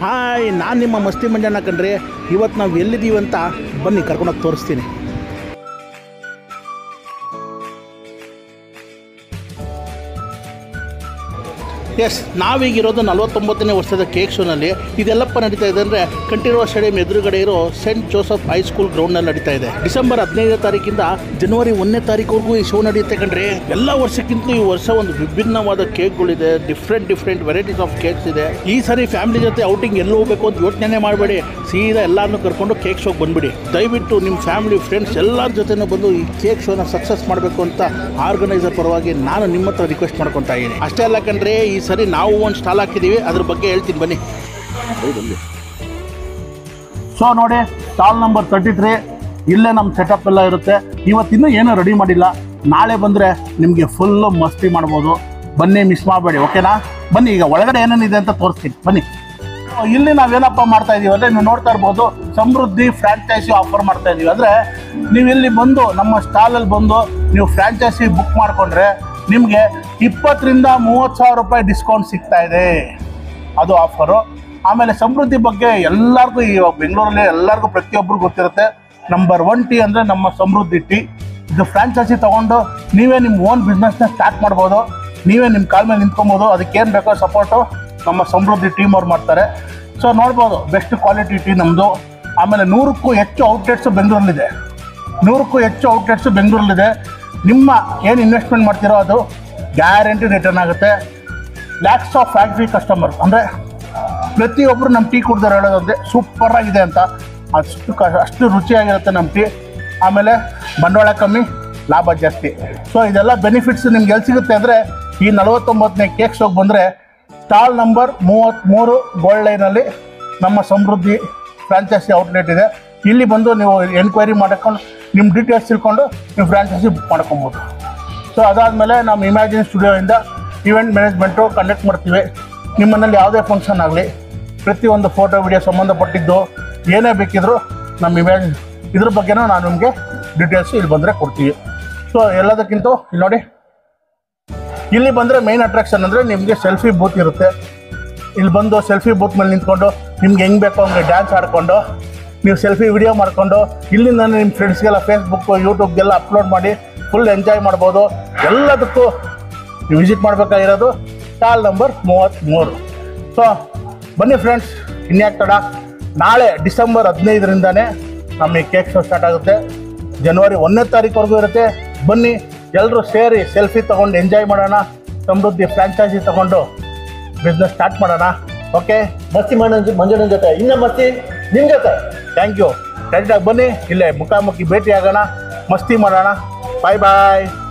hi ನಾನು ನಿಮ್ಮ ಮಸ್ತಿ ಮಂಜಣ್ಣ ಕಣ್ರಿ ಇವತ್ತು ನಾವು ಎಲ್ಲಿದ್ದೀವಿ ಅಂತ ಬನ್ನಿ ಕರ್ಕೊಂಡೋಗಿ ತೋರಿಸ್ತೀನಿ ಎಸ್ ನಾವೀಗಿರೋದು ನಲವತ್ತೊಂಬತ್ತನೇ ವರ್ಷದ ಕೇಕ್ ಶೋನಲ್ಲಿ ಇದೆಲ್ಲಪ್ಪ ನಡೀತಾ ಇದೆ ಅಂದರೆ ಕಂಠೀರವ ಸ್ಟೇಡಿಯಂ ಎದುರುಗಡೆ ಇರೋ ಸೆಂಟ್ ಜೋಸಫ್ ಹೈಸ್ಕೂಲ್ ಗ್ರೌಂಡ್ನಲ್ಲಿ ನಡೀತಾ ಇದೆ ಡಿಸೆಂಬರ್ ಹದಿನೈದನೇ ತಾರೀಕಿಂದ ಜನವರಿ ಒಂದನೇ ತಾರೀಕುವರೆಗೂ ಈ ಶೋ ನಡೆಯುತ್ತೆ ಕಣ್ರಿ ಎಲ್ಲ ವರ್ಷಕ್ಕಿಂತಲೂ ಈ ವರ್ಷ ಒಂದು ವಿಭಿನ್ನವಾದ ಕೇಕ್ಗಳಿದೆ different different varieties of cakes ಇದೆ ಈ ಸರಿ ಫ್ಯಾಮಿಲಿ ಜೊತೆ ಔಟಿಂಗ್ ಎಲ್ಲೂ ಹೋಗ್ಬೇಕು ಅಂತ ಯೋಚನೆ ಮಾಡಬೇಡಿ ಸೀದಾ ಎಲ್ಲರನ್ನೂ ಕರ್ಕೊಂಡು ಕೇಕ್ ಶೋಗೆ ಬಂದ್ಬಿಡಿ ದಯವಿಟ್ಟು ನಿಮ್ಮ ಫ್ಯಾಮಿಲಿ ಫ್ರೆಂಡ್ಸ್ ಎಲ್ಲರ ಜೊತೆನೂ ಬಂದು ಈ ಕೇಕ್ ಶೋನ ಸಕ್ಸಸ್ ಮಾಡಬೇಕು ಅಂತ ಆರ್ಗನೈಸರ್ ಪರವಾಗಿ ನಾನು ನಿಮ್ಮ ಹತ್ರ ರಿಕ್ವೆಸ್ಟ್ ಮಾಡ್ಕೊತಾ ಇದ್ದೀನಿ ಅಷ್ಟೇ ಅಲ್ಲ ಕಣ್ರಿ ಈ ಸರಿ ನಾವು ಒಂದು ಸ್ಟಾಲ್ ಹಾಕಿದ್ದೀವಿ ಅದ್ರ ಬಗ್ಗೆ ಹೇಳ್ತೀನಿ ಬನ್ನಿ ಸೊ ನೋಡಿ ಸ್ಟಾಲ್ ನಂಬರ್ ತರ್ಟಿ ತ್ರೀ ಇಲ್ಲೇ ನಮ್ಮ ಸೆಟಪ್ ಎಲ್ಲ ಇರುತ್ತೆ ಇವತ್ತಿನ್ನೂ ಏನೂ ರೆಡಿ ಮಾಡಿಲ್ಲ ನಾಳೆ ಬಂದರೆ ನಿಮಗೆ ಫುಲ್ಲು ಮಸ್ತಿ ಮಾಡ್ಬೋದು ಬನ್ನಿ ಮಿಸ್ ಮಾಡಬೇಡಿ ಓಕೆನಾ ಬನ್ನಿ ಈಗ ಒಳಗಡೆ ಏನೇನಿದೆ ಅಂತ ತೋರಿಸ್ತೀನಿ ಬನ್ನಿ ಇಲ್ಲಿ ನಾವೇನಪ್ಪ ಮಾಡ್ತಾ ಇದೀವಿ ಅಂದರೆ ನೀವು ನೋಡ್ತಾ ಇರ್ಬೋದು ಸಮೃದ್ಧಿ ಫ್ರಾಂಚೈಸಿ ಆಫರ್ ಮಾಡ್ತಾ ಇದೀವಿ ಅಂದರೆ ನೀವು ಇಲ್ಲಿ ಬಂದು ನಮ್ಮ ಸ್ಟಾಲಲ್ಲಿ ಬಂದು ನೀವು ಫ್ರಾಂಚೈಸಿ ಬುಕ್ ಮಾಡಿಕೊಂಡ್ರೆ ನಿಮಗೆ ಇಪ್ಪತ್ತರಿಂದ ಮೂವತ್ತು ಸಾವಿರ ರೂಪಾಯಿ ಡಿಸ್ಕೌಂಟ್ ಸಿಗ್ತಾ ಇದೆ ಅದು ಆಫರು ಆಮೇಲೆ ಸಮೃದ್ಧಿ ಬಗ್ಗೆ ಎಲ್ಲರಿಗೂ ಈ ಬೆಂಗಳೂರಲ್ಲಿ ಎಲ್ಲರಿಗೂ ಪ್ರತಿಯೊಬ್ಬರು ಗೊತ್ತಿರುತ್ತೆ ನಂಬರ್ ಒನ್ ಟೀ ಅಂದರೆ ನಮ್ಮ ಸಮೃದ್ಧಿ ಟೀ ಇದು ಫ್ರಾಂಚೈಸಿ ತೊಗೊಂಡು ನೀವೇ ನಿಮ್ಮ ಓನ್ ಬಿಸ್ನೆಸ್ನ ಸ್ಟಾರ್ಟ್ ಮಾಡ್ಬೋದು ನೀವೇ ನಿಮ್ಮ ಕಾಲ ಮೇಲೆ ನಿಂತ್ಕೊಬೋದು ಅದಕ್ಕೇನು ಬೇಕೋ ಸಪೋರ್ಟು ನಮ್ಮ ಸಮೃದ್ಧಿ ಟೀಮ್ ಅವ್ರು ಮಾಡ್ತಾರೆ ಸೊ ನೋಡ್ಬೋದು ಬೆಸ್ಟ್ ಕ್ವಾಲಿಟಿ ಟೀ ನಮ್ಮದು ಆಮೇಲೆ ನೂರಕ್ಕೂ ಹೆಚ್ಚು ಔಟ್ಲೆಟ್ಸು ಬೆಂಗಳೂರಲ್ಲಿದೆ ನೂರಕ್ಕೂ ಹೆಚ್ಚು ಔಟ್ಲೆಟ್ಸು ಬೆಂಗಳೂರಲ್ಲಿದೆ ನಿಮ್ಮ ಏನು ಇನ್ವೆಸ್ಟ್ಮೆಂಟ್ ಮಾಡ್ತೀರೋ ಅದು ಗ್ಯಾರಂಟಿ ರಿಟರ್ನ್ ಆಗುತ್ತೆ ಲ್ಯಾಕ್ಸ್ ಆಫ್ ಫ್ಯಾಕ್ಟ್ರಿ ಕಸ್ಟಮರ್ಸ್ ಅಂದರೆ ಪ್ರತಿಯೊಬ್ಬರು ನಮ್ಮ ಟೀ ಕುಡ್ದವ್ರು ಹೇಳೋದಂದ್ರೆ ಸೂಪರ್ ಆಗಿದೆ ಅಂತ ಅಷ್ಟು ಕ ಅಷ್ಟು ರುಚಿಯಾಗಿರುತ್ತೆ ನಮ್ಮ ಟೀ ಆಮೇಲೆ ಬಂಡವಾಳ ಕಮ್ಮಿ ಲಾಭ ಜಾಸ್ತಿ ಸೊ ಇದೆಲ್ಲ ಬೆನಿಫಿಟ್ಸ್ ನಿಮ್ಗೆ ಎಲ್ಲಿ ಸಿಗುತ್ತೆ ಅಂದರೆ ಈ ನಲವತ್ತೊಂಬತ್ತನೇ ಕೇಕ್ ಶೋಗೆ ಬಂದರೆ ಸ್ಟಾಲ್ ನಂಬರ್ ಮೂವತ್ತ್ಮೂರು ಗೋಲ್ಡ್ ಲೈನಲ್ಲಿ ನಮ್ಮ ಸಮೃದ್ಧಿ ಫ್ರಾಂಚೈಸಿ ಔಟ್ಲೆಟ್ ಇದೆ ಇಲ್ಲಿ ಬಂದು ನೀವು ಎನ್ಕ್ವೈರಿ ಮಾಡ್ಕೊಂಡು ನಿಮ್ಮ ಡೀಟೇಲ್ಸ್ ತಿಳ್ಕೊಂಡು ನೀವು ಫ್ರಾಂಚೈಸಿ ಬುಕ್ ಮಾಡ್ಕೊಬೋದು ಸೊ ಅದಾದಮೇಲೆ ನಮ್ಮ ಇಮ್ಯಾಜಿನ್ ಸ್ಟುಡಿಯೋಯಿಂದ ಇವೆಂಟ್ ಮ್ಯಾನೇಜ್ಮೆಂಟು ಕಂಡಕ್ಟ್ ಮಾಡ್ತೀವಿ ನಿಮ್ಮ ಮನೇಲಿ ಯಾವುದೇ ಫಂಕ್ಷನ್ ಆಗಲಿ ಪ್ರತಿಯೊಂದು ಫೋಟೋ ವಿಡಿಯೋ ಸಂಬಂಧಪಟ್ಟಿದ್ದು ಏನೇ ಬೇಕಿದ್ರೂ ನಮ್ಮ ಇಮ್ಯಾಜ್ ಇದ್ರ ಬಗ್ಗೆನೂ ನಾನು ನಿಮಗೆ ಡೀಟೇಲ್ಸ್ ಇಲ್ಲಿ ಬಂದರೆ ಕೊಡ್ತೀವಿ ಸೊ ಎಲ್ಲದಕ್ಕಿಂತ ಇಲ್ಲಿ ನೋಡಿ ಇಲ್ಲಿ ಬಂದರೆ ಮೇನ್ ಅಟ್ರಾಕ್ಷನ್ ಅಂದರೆ ನಿಮಗೆ ಸೆಲ್ಫಿ ಬೂತ್ ಇರುತ್ತೆ ಇಲ್ಲಿ ಬಂದು ಸೆಲ್ಫಿ ಬೂತ್ ಮೇಲೆ ನಿಂತ್ಕೊಂಡು ನಿಮ್ಗೆ ಹೆಂಗೆ ಬೇಕೋ ಹಂಗೆ ಡ್ಯಾನ್ಸ್ ಆಡ್ಕೊಂಡು ನೀವು ಸೆಲ್ಫಿ ವಿಡಿಯೋ ಮಾಡ್ಕೊಂಡು ಇಲ್ಲಿಂದ ನಿಮ್ಮ ಫ್ರೆಂಡ್ಸ್ಗೆಲ್ಲ ಫೇಸ್ಬುಕ್ಕು ಯೂಟ್ಯೂಬ್ಗೆಲ್ಲ ಅಪ್ಲೋಡ್ ಮಾಡಿ ಫುಲ್ ಎಂಜಾಯ್ ಮಾಡ್ಬೋದು ಎಲ್ಲದಕ್ಕೂ ನೀವು ವಿಸಿಟ್ ಮಾಡಬೇಕಾಗಿರೋದು ಸ್ಟಾಲ್ ನಂಬರ್ ಮೂವತ್ತ್ಮೂರು ಸೊ ಬನ್ನಿ ಫ್ರೆಂಡ್ಸ್ ಇನ್ಯಾಕೆ ತಡ ನಾಳೆ ಡಿಸೆಂಬರ್ ಹದಿನೈದರಿಂದನೇ ನಮ್ಮ ಈ ಕೇಕ್ ಶೋ ಸ್ಟಾರ್ಟ್ ಆಗುತ್ತೆ ಜನವರಿ ಒಂದನೇ ತಾರೀಕುವರೆಗೂ ಇರುತ್ತೆ ಬನ್ನಿ ಎಲ್ಲರೂ ಸೇರಿ ಸೆಲ್ಫಿ ತೊಗೊಂಡು ಎಂಜಾಯ್ ಮಾಡೋಣ ಸಮೃದ್ಧಿ ಫ್ರಾಂಚೈಸಿ ತೊಗೊಂಡು ಬಿಸ್ನೆಸ್ ಸ್ಟಾರ್ಟ್ ಮಾಡೋಣ ಓಕೆ ಮಸ್ತಿ ಮಂಜ ಮಂಜಣ್ಣನ ಜೊತೆ ಇನ್ನ ಮಸ್ತಿ ನಿಮ್ ಜೊತೆ ಥ್ಯಾಂಕ್ ಯು ಕರೆಕ್ಟಾಗಿ ಬನ್ನಿ ಇಲ್ಲೇ ಮುಖಾಮುಖಿ ಭೇಟಿ ಆಗೋಣ ಮಸ್ತಿ ಮಾಡೋಣ ಬಾಯ್ ಬಾಯ್